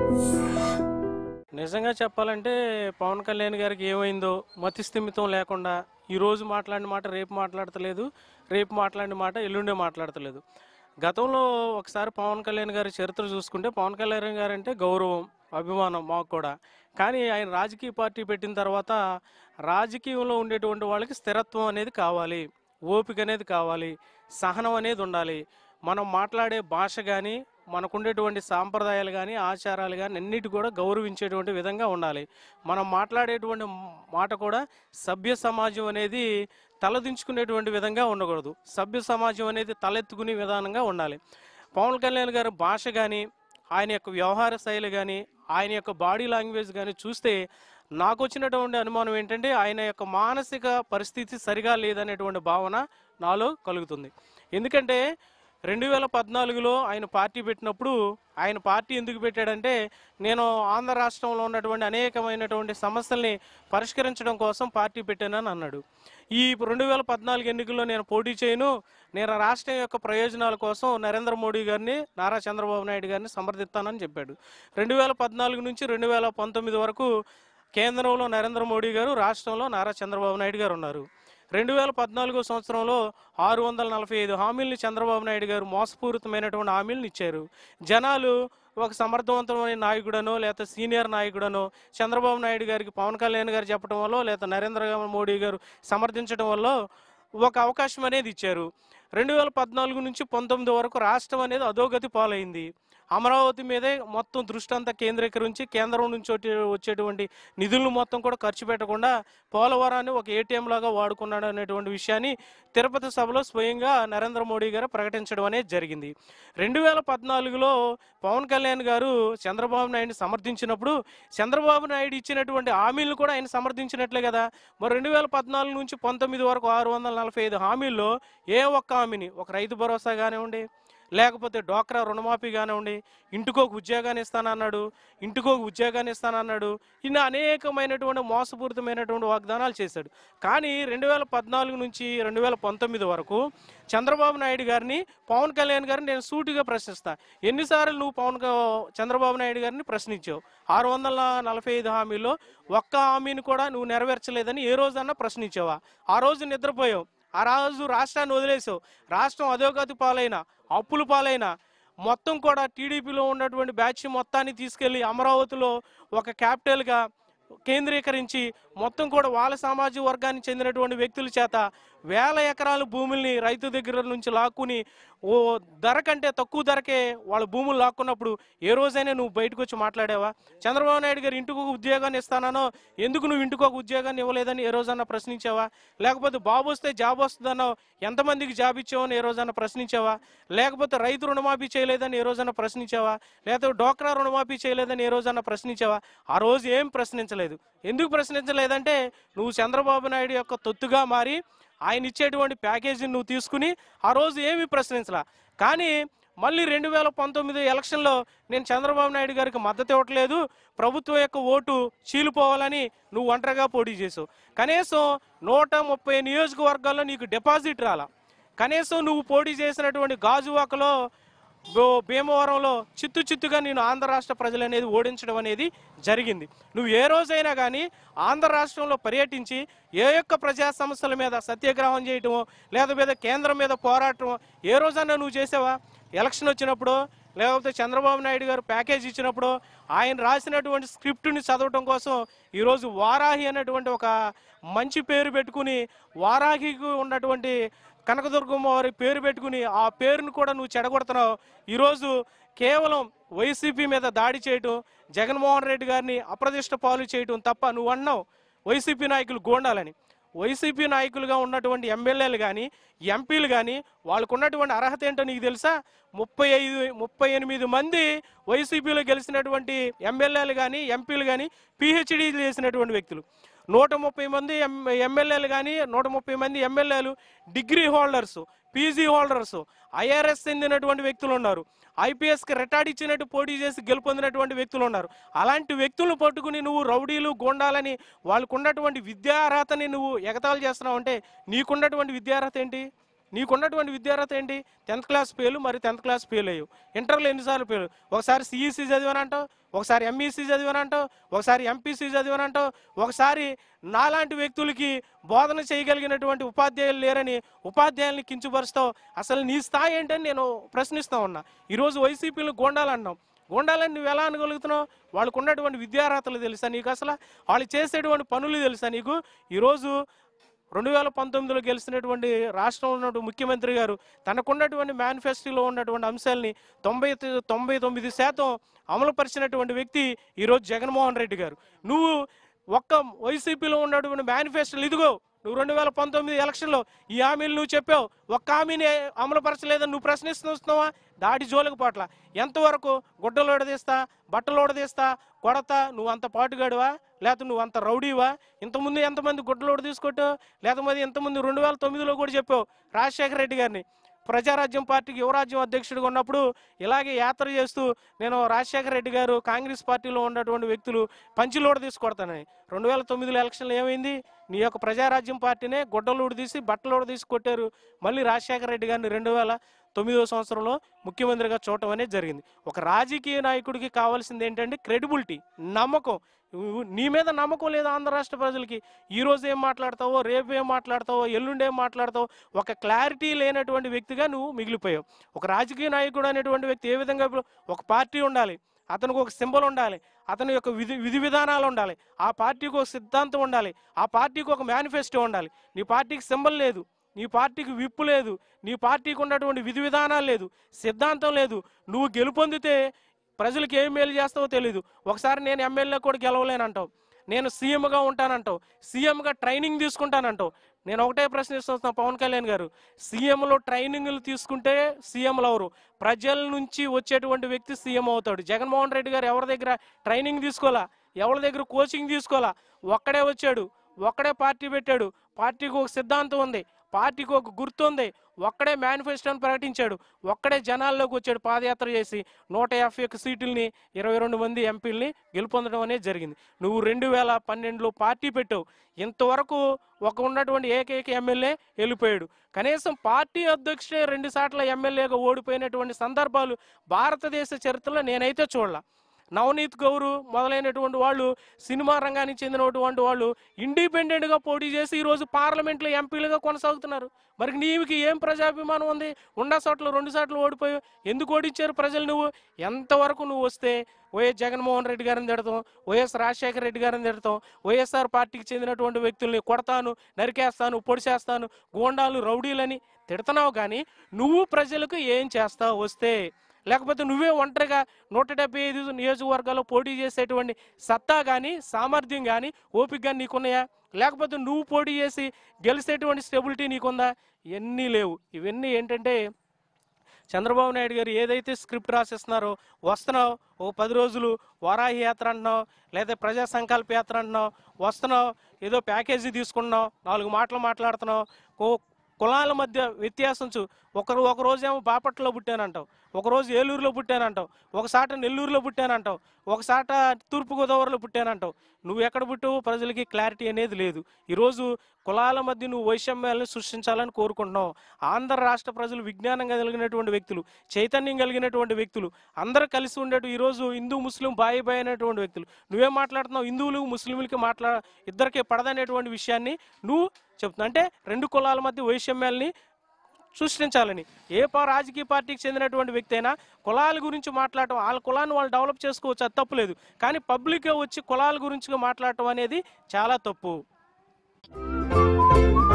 నిజంగా చెప్పాలంటే పవన్ కళ్యాణ్ గారికి ఏమైందో మతిస్థిమితం లేకుండా ఈ రోజు మాట్లాడిన మాట రేపు మాట్లాడతలేదు రేపు మాట్లాడిన మాట ఎల్లుండే మాట్లాడతలేదు గతంలో ఒకసారి పవన్ కళ్యాణ్ గారి చరిత్ర చూసుకుంటే పవన్ కళ్యాణ్ గారు అంటే గౌరవం అభిమానం మాకు కూడా కానీ ఆయన రాజకీయ పార్టీ పెట్టిన తర్వాత రాజకీయంలో ఉండేటువంటి వాళ్ళకి స్థిరత్వం అనేది కావాలి ఓపిక అనేది కావాలి సహనం అనేది ఉండాలి మనం మాట్లాడే భాష కానీ మనకుండేటువంటి సాంప్రదాయాలు కానీ ఆచారాలు కానీ అన్నిటి కూడా గౌరవించేటువంటి విధంగా ఉండాలి మనం మాట్లాడేటువంటి మాట కూడా సభ్య సమాజం అనేది తలదించుకునేటువంటి విధంగా ఉండకూడదు సభ్య సమాజం అనేది తలెత్తుకునే విధానంగా ఉండాలి పవన్ కళ్యాణ్ గారి భాష కానీ ఆయన యొక్క వ్యవహార శైలి కానీ ఆయన యొక్క బాడీ లాంగ్వేజ్ కానీ చూస్తే నాకు వచ్చినటువంటి అనుమానం ఏంటంటే ఆయన యొక్క మానసిక పరిస్థితి సరిగా లేదనేటువంటి భావన నాలో కలుగుతుంది ఎందుకంటే రెండు వేల పద్నాలుగులో ఆయన పార్టీ పెట్టినప్పుడు ఆయన పార్టీ ఎందుకు పెట్టాడంటే నేను ఆంధ్ర రాష్ట్రంలో ఉన్నటువంటి అనేకమైనటువంటి సమస్యల్ని పరిష్కరించడం కోసం పార్టీ పెట్టానని అన్నాడు ఈ రెండు వేల పద్నాలుగు ఎన్నికల్లో నేను పోటీ చేయను నేను రాష్ట్రం యొక్క ప్రయోజనాల కోసం నరేంద్ర మోడీ గారిని నారా చంద్రబాబు నాయుడు గారిని సమర్థిస్తానని చెప్పాడు రెండు వేల పద్నాలుగు నుంచి రెండు వేల పంతొమ్మిది వరకు కేంద్రంలో నరేంద్ర మోడీ గారు రాష్ట్రంలో నారా చంద్రబాబు నాయుడు గారు ఉన్నారు రెండు వేల పద్నాలుగో సంవత్సరంలో ఆరు వందల నలభై ఐదు హామీల్ని చంద్రబాబు నాయుడు గారు మోసపూరితమైనటువంటి హామీలను ఇచ్చారు జనాలు ఒక సమర్థవంతమైన నాయకుడనో లేకపోతే సీనియర్ నాయకుడనో చంద్రబాబు నాయుడు గారికి పవన్ కళ్యాణ్ గారు చెప్పడం వల్ల లేకపోతే నరేంద్ర మోడీ గారు సమర్థించడం వల్ల ఒక అవకాశం అనేది ఇచ్చారు రెండు వేల పద్నాలుగు నుంచి పంతొమ్మిది వరకు రాష్ట్రం అనేది అధోగతి పాలైంది అమరావతి మీదే మొత్తం దృష్టి అంతా కేంద్రీకరించి కేంద్రం నుంచి వచ్చే- వచ్చేటువంటి నిధులను మొత్తం కూడా ఖర్చు పెట్టకుండా పోలవరాన్ని ఒక ఏటీఎం లాగా వాడుకున్నాడు అనేటువంటి విషయాన్ని తిరుపతి సభలో స్వయంగా నరేంద్ర మోడీ గారు ప్రకటించడం అనేది జరిగింది రెండు వేల పద్నాలుగులో పవన్ కళ్యాణ్ గారు చంద్రబాబు నాయుడిని సమర్థించినప్పుడు చంద్రబాబు నాయుడు ఇచ్చినటువంటి హామీలను కూడా ఆయన సమర్థించినట్లే కదా మరి రెండు వేల పద్నాలుగు నుంచి పంతొమ్మిది వరకు ఆరు వందల నలభై ఐదు హామీల్లో ఏ ఒక్క హామీని ఒక రైతు భరోసా కానివ్వండి లేకపోతే డోక్రా రుణమాఫీ కానివ్వండి ఇంటికి ఒక ఉద్యోగాన్ని ఇస్తానన్నాడు ఇంటికి ఒక ఉద్యోగాన్ని ఇస్తానన్నాడు ఇన్ని అనేకమైనటువంటి మోసపూరితమైనటువంటి వాగ్దానాలు చేశాడు కానీ రెండు వేల పద్నాలుగు నుంచి రెండు వేల పంతొమ్మిది వరకు చంద్రబాబు నాయుడు గారిని పవన్ కళ్యాణ్ గారిని నేను సూటిగా ప్రశ్నిస్తా ఎన్నిసార్లు నువ్వు పవన్ క- చంద్రబాబు నాయుడు గారిని ప్రశ్నించావు ఆరు వందల నలభై ఐదు హామీలో ఒక్క హామీని కూడా నువ్వు నెరవేర్చలేదని ఏ రోజన్నా ప్రశ్నించావా ఆ రోజు నిద్రపోయావు ఆ రోజు రాష్ట్రాన్ని వదిలేసావు రాష్ట్రం అధోగతి పాలైన అప్పుల పాలైన మొత్తం కూడా టీడీపీలో ఉన్నటువంటి బ్యాచ్ మొత్తాన్ని తీసుకెళ్లి అమరావతిలో ఒక క్యాపిటల్గా కేంద్రీకరించి మొత్తం కూడా వాళ్ళ సామాజిక వర్గానికి చెందినటువంటి వ్యక్తుల చేత వేల ఎకరాల భూముల్ని రైతు దగ్గర నుంచి లాక్కుని ఓ ధర కంటే తక్కువ ధరకే వాళ్ళ భూములు లాక్కున్నప్పుడు ఏ రోజైనా నువ్వు బయటకు వచ్చి మాట్లాడావా చంద్రబాబు నాయుడు గారు ఇంటికి ఒక ఉద్యోగాన్ని ఇస్తానో ఎందుకు నువ్వు ఇంటికి ఒక ఉద్యోగాన్ని ఇవ్వలేదని ఏ రోజన్నా ప్రశ్నించావా లేకపోతే బాబు వస్తే జాబ్ వస్తుందన్నో ఎంతమందికి జాబ్ ఇచ్చావని ఏ రోజన్నా ప్రశ్నించావా లేకపోతే రైతు రుణమాఫీ చేయలేదని ఏ రోజన్నా ప్రశ్నించావా లేకపోతే డోక్రా రుణమాఫీ చేయలేదని ఏ రోజన్నా ప్రశ్నించావా ఆ రోజు ఏం ప్రశ్నించలేదు ఎందుకు ప్రశ్నించలేదంటే నువ్వు చంద్రబాబు నాయుడు యొక్క తొత్తుగా మారి ఆయన ఇచ్చేటువంటి ప్యాకేజీని నువ్వు తీసుకుని ఆ రోజు ఏమీ ప్రశ్నించలా కానీ మళ్ళీ రెండు వేల పంతొమ్మిది ఎలక్షన్లో నేను చంద్రబాబు నాయుడు గారికి మద్దతు ఇవ్వట్లేదు ప్రభుత్వం యొక్క ఓటు చీలిపోవాలని నువ్వు ఒంటరిగా పోటీ చేసావు కనీసం నూట ముప్పై నియోజకవర్గాల్లో నీకు డిపాజిట్ రాలా కనీసం నువ్వు పోటీ చేసినటువంటి గాజువాకలో బో- భీమవరంలో చిత్తు చిత్తుగా నేను ఆంధ్ర రాష్ట్ర ప్రజలు అనేది ఓడించడం అనేది జరిగింది నువ్వు ఏ రోజైనా కానీ ఆంధ్ర రాష్ట్రంలో పర్యటించి ఏ యొక్క ప్రజా సమస్యల మీద సత్యాగ్రహం చేయటమో లేదా మీద కేంద్రం మీద పోరాటమో ఏ రోజైనా నువ్వు చేసావా ఎలక్షన్ వచ్చినప్పుడు లేకపోతే చంద్రబాబు నాయుడు గారు ప్యాకేజ్ ఇచ్చినప్పుడు ఆయన రాసినటువంటి స్క్రిప్ట్ని చదవటం కోసం ఈరోజు వారాహి అనేటువంటి ఒక మంచి పేరు పెట్టుకుని వారాహికి ఉన్నటువంటి కనకదుర్గమ్మ వారి పేరు పెట్టుకుని ఆ పేరును కూడా నువ్వు చెడగొడుతున్నావు ఈరోజు కేవలం వైసీపీ మీద దాడి చేయటం జగన్మోహన్ రెడ్డి గారిని అప్రదిష్ట పాలు చేయటం తప్ప నువ్వు అన్నావు వైసీపీ నాయకులు గోండాలని వైసీపీ నాయకులుగా ఉన్నటువంటి ఎమ్మెల్యేలు కానీ ఎంపీలు కానీ వాళ్ళకు ఉన్నటువంటి అర్హత ఏంటో నీకు తెలుసా ముప్పై ఐదు ముప్పై ఎనిమిది మంది వైసీపీలో గెలిచినటువంటి ఎమ్మెల్యేలు కానీ ఎంపీలు కానీ పిహెచ్డీ చేసినటువంటి వ్యక్తులు నూట ముప్పై మంది ఎం- ఎమ్మెల్యేలు కానీ నూట ముప్పై మంది ఎమ్మెల్యేలు degree holders PG holders IRS చెందినటువంటి వ్యక్తులు ఉన్నారు ఐపీఎస్కి రిటార్డ్ ఇచ్చినట్టు పోటీ చేసి గెలుపొందినటువంటి వ్యక్తులు ఉన్నారు అలాంటి వ్యక్తులను పట్టుకుని నువ్వు రౌడీలు గోండాలని వాళ్ళకు ఉన్నటువంటి విద్యార్హతని నువ్వు ఎగతాళి చేస్తున్నావు అంటే నీకున్నటువంటి విద్యార్హత ఏంటి నీకున్నటువంటి విద్యార్హత ఏంటి టెన్త్ క్లాస్ ఫెయిల్ మరి టెన్త్ క్లాస్ ఫెయిల్ అయ్యావు ఇంటర్లో ఎన్నిసార్లు ఫెయిల్ ఒకసారి సిఈసి చదివానంటావు ఒకసారి ఎంఈసి చదివానంటావు ఒకసారి ఎంపీసీ చదివానంటావు ఒకసారి నాలాంటి వ్యక్తులకి బోధన చేయగలిగినటువంటి ఉపాధ్యాయులు లేరని ఉపాధ్యాయుల్ని కించుపరుస్తావు అసలు నీ స్థాయి ఏంటని నేను ప్రశ్నిస్తా ఉన్నా ఈరోజు వైసీపీలు గోండాలు అన్నాం గోండాలని నువ్వు ఎలా అనగలుగుతున్నావు వాళ్ళకు ఉన్నటువంటి విద్యార్హతలు తెలుసా నీకు అసలు వాళ్ళు చేసేటువంటి పనులు తెలుసా నీకు ఈరోజు రెండు వేల పంతొమ్మిదిలో గెలిచినటువంటి రాష్ట్రంలో ఉన్నటువంటి ముఖ్యమంత్రి గారు తనకున్నటువంటి మేనిఫెస్టోలో ఉన్నటువంటి అంశాలని తొంభై తొ- తొంభై తొమ్మిది శాతం అమలుపరిచినటువంటి వ్యక్తి ఈరోజు జగన్మోహన్ రెడ్డి గారు నువ్వు ఒక్క వైసీపీలో ఉన్నటువంటి మేనిఫెస్టోలు ఇదిగో నువ్వు రెండు వేల పంతొమ్మిది ఎలక్షన్లో ఈ హామీలు నువ్వు చెప్పావు ఒక్క హామీని అమలుపరచలేదని నువ్వు ప్రశ్నిస్తున్నావా దాడి జోలికి పట్ల ఎంతవరకు గుడ్డలు ఓడదీస్తా బట్టలు ఓడదీస్తా కొడతా నువ్వు అంత పాటుగాడువా లేకపోతే నువ్వు అంత రౌడీవా ఇంతకుముందు ఎంతమంది గుడ్డలు ఓడ తీసుకొట్టావు లేకపోతే ఇంతకుముందు రెండు వేల తొమ్మిదిలో కూడా చెప్పావు రాజశేఖర రెడ్డి గారిని ప్రజారాజ్యం పార్టీకి యువరాజ్యం అధ్యక్షుడిగా ఉన్నప్పుడు ఇలాగే యాత్ర చేస్తూ నేను రాజశేఖర రెడ్డి గారు కాంగ్రెస్ పార్టీలో ఉన్నటువంటి వ్యక్తులు పంచిలోడ తీసుకొడతానని రెండు వేల తొమ్మిదిలో ఎలక్షన్లు ఏమైంది నీ యొక్క ప్రజారాజ్యం పార్టీనే గుడ్డలోడు తీసి బట్టలోడు తీసి కొట్టారు మళ్ళీ రాజశేఖర రెడ్డి గారిని రెండు వేల తొమ్మిదో సంవత్సరంలో ముఖ్యమంత్రిగా చూడటం అనేది జరిగింది ఒక రాజకీయ నాయకుడికి కావాల్సింది ఏంటంటే క్రెడిబిలిటీ నమ్మకం నువ్వు- నీ మీద నమ్మకం లేదు ఆంధ్ర రాష్ట్ర ప్రజలకి ఈ రోజు ఏం మాట్లాడతావో రేపు ఏం మాట్లాడతావో ఎల్లుండి ఏం మాట్లాడతావో ఒక క్లారిటీ లేనటువంటి వ్యక్తిగా నువ్వు మిగిలిపోయావు ఒక రాజకీయ నాయకుడు అనేటువంటి వ్యక్తి ఏ విధంగా ఇప్పుడు ఒక పార్టీ ఉండాలి అతనికి ఒక సింబల్ ఉండాలి అతని యొక్క విధి విధి విధానాలు ఉండాలి ఆ పార్టీకి ఒక సిద్ధాంతం ఉండాలి ఆ పార్టీకి ఒక మేనిఫెస్టో ఉండాలి నీ పార్టీకి సింబల్ లేదు నీ పార్టీకి విప్పు లేదు నీ పార్టీకి ఉన్నటువంటి విధి విధానాలు లేదు సిద్ధాంతం లేదు నువ్వు గెలుపొందితే ప్రజలకు ఏం మేలు చేస్తావో తెలీదు ఒకసారి నేను ఎమ్మెల్యే కూడా గెలవలేనంటావు నేను సీఎంగా ఉంటానంటావు సీఎంగా ట్రైనింగ్ తీసుకుంటానంటావు నేను ఒకటే ప్రశ్నిస్తున్నా పవన్ కళ్యాణ్ గారు సీఎంలో ట్రైనింగ్లు తీసుకుంటే సీఎంలు అవరు ప్రజల నుంచి వచ్చేటువంటి వ్యక్తి సీఎం అవుతాడు జగన్మోహన్ రెడ్డి గారు ఎవరి దగ్గర ట్రైనింగ్ తీసుకోవాలా ఎవరి దగ్గర కోచింగ్ తీసుకోవాలా ఒక్కడే వచ్చాడు ఒక్కడే పార్టీ పెట్టాడు పార్టీకి ఒక సిద్ధాంతం ఉంది పార్టీకి ఒక గుర్తు ఉంది ఒక్కడే మేనిఫెస్టోని ప్రకటించాడు ఒక్కడే జనాల్లోకి వచ్చాడు పాదయాత్ర చేసి నూట యాభై ఒక్క సీటుల్ని ఇరవై రెండు మంది ఎంపీల్ని గెలుపొందడం అనేది జరిగింది నువ్వు రెండు వేల పన్నెండులో పార్టీ పెట్టావు ఇంతవరకు ఒక ఉన్నటువంటి ఏకైక ఎమ్మెల్యే వెళ్ళిపోయాడు కనీసం పార్టీ అధ్యక్షుడే రెండు సార్లు ఎమ్మెల్యేగా ఓడిపోయినటువంటి సందర్భాలు భారతదేశ చరిత్రలో నేనైతే చూడలా నవనీత్ గౌరు మొదలైనటువంటి వాళ్ళు సినిమా రంగానికి చెందినటువంటి వాళ్ళు ఇండిపెండెంట్గా పోటీ చేసి ఈరోజు పార్లమెంట్లో ఎంపీలుగా కొనసాగుతున్నారు మరి నీవికి ఏం ప్రజాభిమానం ఉంది ఉన్న చోట్ల రెండు సార్లు ఓడిపోయావు ఎందుకు ఓడించారు ప్రజలు నువ్వు ఎంతవరకు నువ్వు వస్తే వైఎస్ జగన్మోహన్ రెడ్డి గారిని తిడతాం వైఎస్ రాజశేఖర రెడ్డి గారిని తిడతాం వైఎస్ఆర్ పార్టీకి చెందినటువంటి వ్యక్తుల్ని కొడతాను నరికేస్తాను పొడిచేస్తాను గోండాలు రౌడీలని తిడతావు కానీ నువ్వు ప్రజలకు ఏం చేస్తావు వస్తే లేకపోతే నువ్వే ఒంటరిగా నూట డెబ్బై ఐదు నియోజకవర్గాల్లో పోటీ చేసేటువంటి సత్తా కానీ సామర్థ్యం కానీ ఓపిక కానీ నీకున్నాయా లేకపోతే నువ్వు పోటీ చేసి గెలిచేటువంటి స్టెబిలిటీ నీకుందా ఇవన్నీ లేవు ఇవన్నీ ఏంటంటే చంద్రబాబు నాయుడు గారు ఏదైతే స్క్రిప్ట్ రాసిస్తున్నారో వస్తున్నావు ఓ పది రోజులు వారాహి యాత్ర అంటున్నావు లేదా ప్రజా సంకల్ప యాత్ర అంటున్నావు వస్తున్నావు ఏదో ప్యాకేజీ తీసుకున్నావు నాలుగు మాటలు మాట్లాడుతున్నావు ఓ కులాల మధ్య వ్యత్యాసం చూ ఒకరు ఒక రోజేమో బాపట్లలో పుట్టానంటావు ఒక రోజు ఏలూరులో పుట్టానంటావు ఒకసాట నెల్లూరులో పుట్టానంటావు ఒకసాట తూర్పుగోదావరిలో పుట్టానంటావు నువ్వు ఎక్కడ పుట్టావు ప్రజలకి క్లారిటీ అనేది లేదు ఈరోజు కులాల మధ్య నువ్వు వైషమ్యాలను సృష్టించాలని కోరుకుంటున్నావు ఆంధ్ర రాష్ట్ర ప్రజలు విజ్ఞానం కలిగినటువంటి వ్యక్తులు చైతన్యం కలిగినటువంటి వ్యక్తులు అందరూ కలిసి ఉండేటు ఈరోజు హిందూ ముస్లిం బాయి బాయి అనేటువంటి వ్యక్తులు నువ్వేం మాట్లాడుతున్నావు హిందువులు ముస్లింలకి మాట్లా ఇద్దరికి పడదనేటువంటి విషయాన్ని నువ్వు చెప్తున్నావు అంటే రెండు కులాల మధ్య వైషమ్యాల్ని సృష్టించాలని ఏ పా రాజకీయ పార్టీకి చెందినటువంటి వ్యక్తి అయినా కులాల గురించి మాట్లాడటం వాళ్ళ కులాన్ని వాళ్ళు డెవలప్ చేసుకోవచ్చు అది తప్పులేదు కానీ పబ్లిక్గా వచ్చి కులాల గురించి మాట్లాడటం అనేది చాలా తప్పు